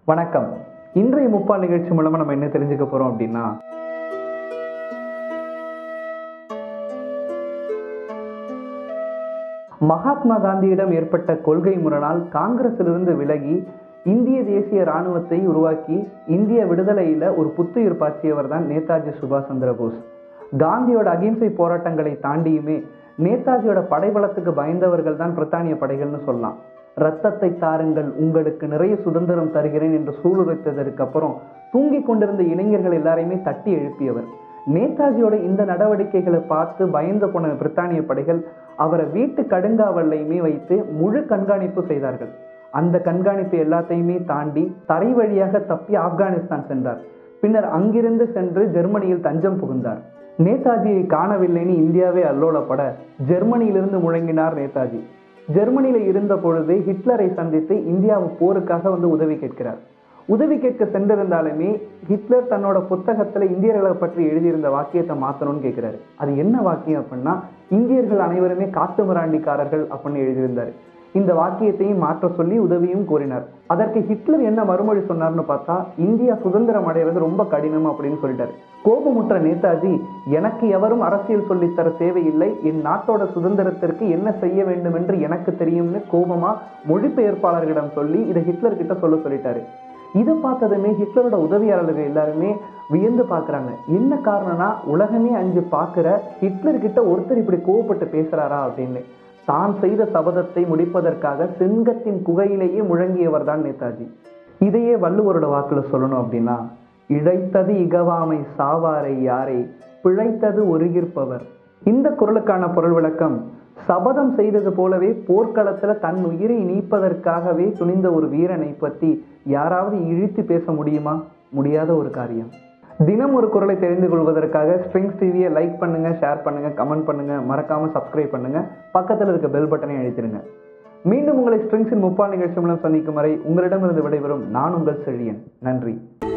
வணக்கம் இன்றைய முப்பால் நிகழ்ச்சி மூலமா நம்ம என்ன தெரிஞ்சுக்க போறோம் அப்படின்னா மகாத்மா காந்தியிடம் ஏற்பட்ட கொள்கை முரணால் காங்கிரசிலிருந்து விலகி இந்திய தேசிய இராணுவத்தை உருவாக்கி இந்திய விடுதலையில ஒரு புத்துயிர் பாய்ச்சியவர் தான் நேதாஜி சுபாஷ் சந்திர போஸ் காந்தியோட அகிம்சை போராட்டங்களை தாண்டியுமே நேதாஜியோட படைபலத்துக்கு பயந்தவர்கள் தான் பிரித்தானிய படைகள்னு சொல்லலாம் ரத்தத்தை தாருங்கள் உங்களுக்கு நிறைய சுதந்திரம் தருகிறேன் என்று சூளுரைத்ததற்கு அப்புறம் தூங்கிக் கொண்டிருந்த இளைஞர்கள் எல்லாரையுமே தட்டி எழுப்பியவர் நேதாஜியோட இந்த நடவடிக்கைகளை பார்த்து பயந்து போன பிரித்தானிய படைகள் அவரை வீட்டு கடுங்காவல்லையுமே வைத்து முழு கண்காணிப்பு செய்தார்கள் அந்த கண்காணிப்பு எல்லாத்தையுமே தாண்டி தரை வழியாக தப்பி ஆப்கானிஸ்தான் சென்றார் பின்னர் அங்கிருந்து சென்று ஜெர்மனியில் தஞ்சம் புகுந்தார் நேதாஜியை காணவில்லைன்னு இந்தியாவே அல்லோலப்பட ஜெர்மனியிலிருந்து முழங்கினார் நேதாஜி ஜெர்மனியில இருந்த பொழுது ஹிட்லரை சந்தித்து இந்தியாவு போருக்காக வந்து உதவி கேட்கிறார் உதவி கேட்க சென்றிருந்தாலுமே ஹிட்லர் தன்னோட புத்தகத்துல இந்தியர்களை பற்றி எழுதியிருந்த வாக்கியத்தை மாத்தணும்னு கேட்கிறாரு அது என்ன வாக்கியம் அப்படின்னா இந்தியர்கள் அனைவருமே காட்டு மிராண்டிக்காரர்கள் அப்படின்னு எழுதியிருந்தாரு இந்த வாக்கியத்தையும் மாற்ற சொல்லி உதவியும் கோரினார் அதற்கு ஹிட்லர் என்ன மறுமொழி சொன்னார்னு பார்த்தா இந்தியா சுதந்திரம் அடைகிறது ரொம்ப கடினம் அப்படின்னு சொல்லிட்டாரு கோபமுற்ற நேதாஜி எனக்கு எவரும் அரசியல் சொல்லித்தர தேவையில்லை என் நாட்டோட சுதந்திரத்திற்கு என்ன செய்ய வேண்டும் என்று எனக்கு தெரியும்னு கோபமா மொழிபெயர்ப்பாளர்களிடம் சொல்லி இதை ஹிட்லர் கிட்ட சொல்ல சொல்லிட்டாரு இதை பார்த்ததுமே ஹிட்லரோட உதவியாளர்கள் எல்லாருமே வியந்து பார்க்குறாங்க என்ன காரணம்னா உலகமே அஞ்சு பார்க்குற ஹிட்லர் கிட்ட ஒருத்தர் இப்படி கோவப்பட்டு பேசுறாரா அப்படின்னு தான் செய்த சபதத்தை முடிப்பதற்காக சிங்கத்தின் குகையிலேயே முழங்கியவர் தான் நேதாஜி இதையே வள்ளுவரோட வாக்குல சொல்லணும் அப்படின்னா இழைத்தது இகவாமை சாவாரை யாரை பிழைத்தது ஒருகிற்பவர் இந்த குரலுக்கான பொருள் விளக்கம் சபதம் செய்தது போலவே போர்க்களத்துல தன் உயிரை நீப்பதற்காகவே துணிந்த ஒரு வீரனை பற்றி யாராவது இழித்து பேச முடியுமா முடியாத ஒரு காரியம் தினம் ஒரு குரலை தெரிந்து கொள்வதற்காக ஸ்ட்ரிங்ஸ் டிவியை லைக் பண்ணுங்க ஷேர் பண்ணுங்க கமெண்ட் பண்ணுங்க மறக்காம சப்ஸ்கிரைப் பண்ணுங்க பக்கத்தில் இருக்க பெல் பட்டனை அழுத்திடுங்க மீண்டும் உங்களை ஸ்ட்ரிங்ஸின் முப்பால் நிகழ்ச்சி மூலம் சந்திக்கும் வரை உங்களிடமிருந்து விடைபெறும் நான் உங்கள் செழியன் நன்றி